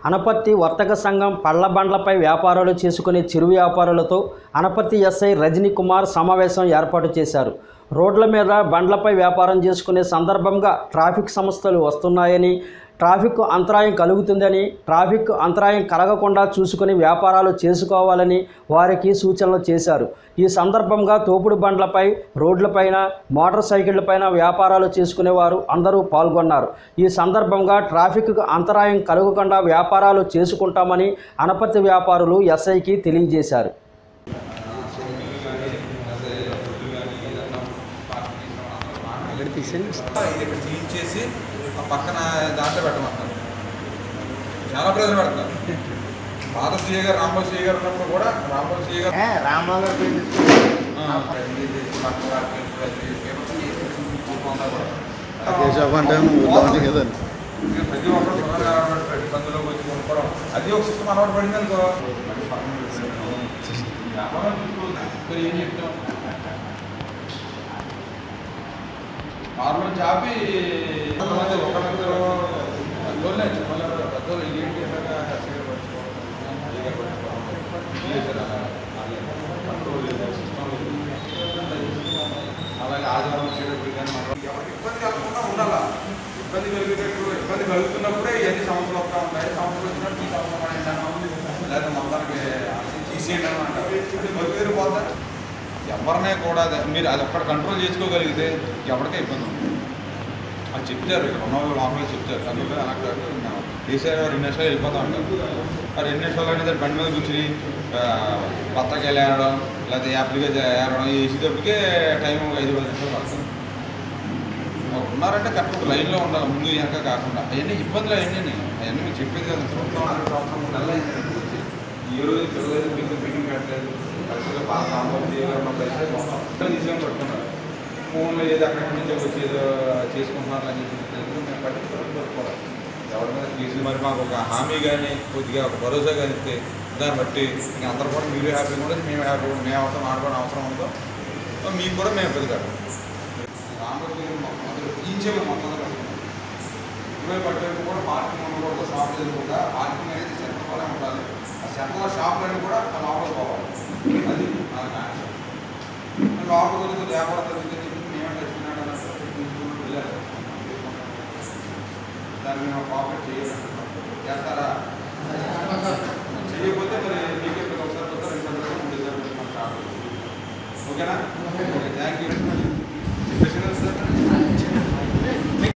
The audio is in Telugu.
అనపత్తి వర్తక సంఘం పళ్ల బండ్లపై వ్యాపారాలు చేసుకునే చిరు వ్యాపారులతో అనపత్తి ఎస్ఐ రజనీ కుమార్ సమావేశం ఏర్పాటు చేశారు రోడ్ల మీద బండ్లపై వ్యాపారం చేసుకునే సందర్భంగా ట్రాఫిక్ సమస్యలు వస్తున్నాయని ట్రాఫిక్ అంతరాయం కలుగుతుందని ట్రాఫిక్ అంతరాయం కలగకుండా చూసుకుని వ్యాపారాలు చేసుకోవాలని వారికి సూచనలు చేశారు ఈ సందర్భంగా తోపుడు బండ్లపై రోడ్లపైన మోటార్ సైకిళ్లపైన వ్యాపారాలు చేసుకునేవారు అందరూ పాల్గొన్నారు ఈ సందర్భంగా ట్రాఫిక్ అంతరాయం కలగకుండా వ్యాపారాలు చేసుకుంటామని అనపతి వ్యాపారులు ఎస్ఐకి తెలియజేశారు ఆల్రెడీ తీసేయండి ఇది ఇక్కడ క్లీన్ చేసి ఆ పక్కన దాంట్లో పెట్టమంటారు చాలా ప్రజలు పెడతారు పాత సీఏ గారు రాంబాబు సీఏ గారు ఉన్నప్పుడు కూడా రాంబాబు సీఏ గారు రామరావు గారు పేరు ఆ, ఇది పక్క వాటికి ప్రతి పేపర్స్ చేసి చూసుకుంటా కూడా. కేశవ్ అంటే నువ్వు వద్దామంటే కదా ఇక ప్రతి ఒక్కరు తొందరగా అలవాటు పడి ఇబ్బందుల్లోకి వచ్చి కొనుక్కోవడం అది ఒక సిస్టమ్ అలవాటు పడింది అనుకో మళ్ళీ పక్కన పెట్టేస్తాం. వ్యాపారం చూసుకోవాలి. మరి ఏం చెప్తాం నార్మల్ చాపి కొంతమంది ఒకరిద్దరు పెద్దోళ్ళే మళ్ళీ పెద్దోళ్ళు ఏంటి అంటే హ్యాపీగా పట్టుకోవడం హ్యాపీగా పట్టుకోవడం లేదు సార్ అలా. కంట్రోల్ లేదు, సిస్టమ్ లేదు. అలాగే ఆధారం వచ్చేటప్పుడు కానీ మనం ఎవరికి ఇబ్బంది కలగకుండా ఉండాలా ఇబ్బంది కలిగేటట్టు ఇబ్బంది కలుగుతున్నప్పుడే ఇవన్నీ సమస్యలు వస్తూ ఉంటాయి సమస్యలు వచ్చినప్పుడు ఈ సమస్య పడేసాను లేదా మొత్తానికి తీసేయండి అని అంటారు బతికి పోతా ఎవరినే కూడా అది- మీరు అది ఒక్కడ కంట్రోల్ చేసుకోగలిగితే ఎవరికే ఇబ్బంది ఉంటుంది అది చెప్తారు ఇక్కడ ఉన్న వాళ్ళు మామూలుగా చెప్తారు అందులో అలా కాదు మేము వేసారు రెండు నిమిషాలు వెళ్ళిపోతా ఉంటారు ఆ రెండు నిమిషాలు అనేది బండి మీద కూర్చుని బత్తకాయలు ఏరడం లేకపోతే యాప్లుగా ఏరడం వేసేటప్పటికే టైం ఒక ఐదు పది నిమిషాలు పడుతుంది ఒకరు ఉన్నారంటే కరెక్ట్ లైన్లో ఉండాలి ముందు వెనక కాకుండా అవన్నీ ఇబ్బందులు అవన్నీ అవన్నీ మీకు చెప్పేది కదా చూద్దాం ఆరు సంవత్సరం నెల అయింది వచ్చి. ఈ రోజు పిల్లలేదు మీకు మీటింగ్ పెట్టలేదు కరెక్ట్గా బాగా సాంబార్ చేయాలన్నప్పుడు అయితే మొత్తం తీసుకొని పట్టుకున్నారు ఫోన్లో ఏదో అక్కడి నుంచి వచ్చి ఏదో చేసుకుంటున్నారు అని చెప్పి తెలుసు మేము పట్టించుకోవడం దొరుకుకోవాలి ఎవరి మీద కేసులు మరి మాకు ఒక హామీ కానీ కొద్దిగా ఒక భరోసా కానీ ఇస్తే దాన్ని బట్టి ఇంకా అందరూ కూడా మీరు హ్యాపీగా ఉండదు మేము హ్యాపీగా ఉండదు మేము అవసరం ఆడుకోవడం అవసరం ఉందో సో మీకు కూడా మేము పెద్దగాడు రామరాజు మొత్తం అందరూ తీయించేవి మొత్తం అందరూ ఇరవై పట్టేవి కూడా పార్కింగ్ ఉండకూడదు షాప్ ఎదురుకుండా పార్కింగ్ అనేది సెంటర్లోనే ఉండాలి ఆ సెంటర్లో షాపులన్నీ కూడా ఆ లోపల పోవాలి అది నా కాన్సెప్ట్ లోపల కొద్దిగా వ్యాపారం జరుగుతుంది చెప్పి మేమే తెచ్చుకున్నాడు అన్నట్టు వెళ్ళారు దాన్ని మేము కాపరేట్ చేయాలంటున్నాం చేస్తారా చేయకపోతే మరి మీకే ప్రతి ఒకసారి కొత్త రెండు సంవత్సరాలు మూడు సంవత్సరాలు మనకు రాదు ఓకేనా ఓకే థ్యాంక్ యూ చెప్పేసి కదా సార్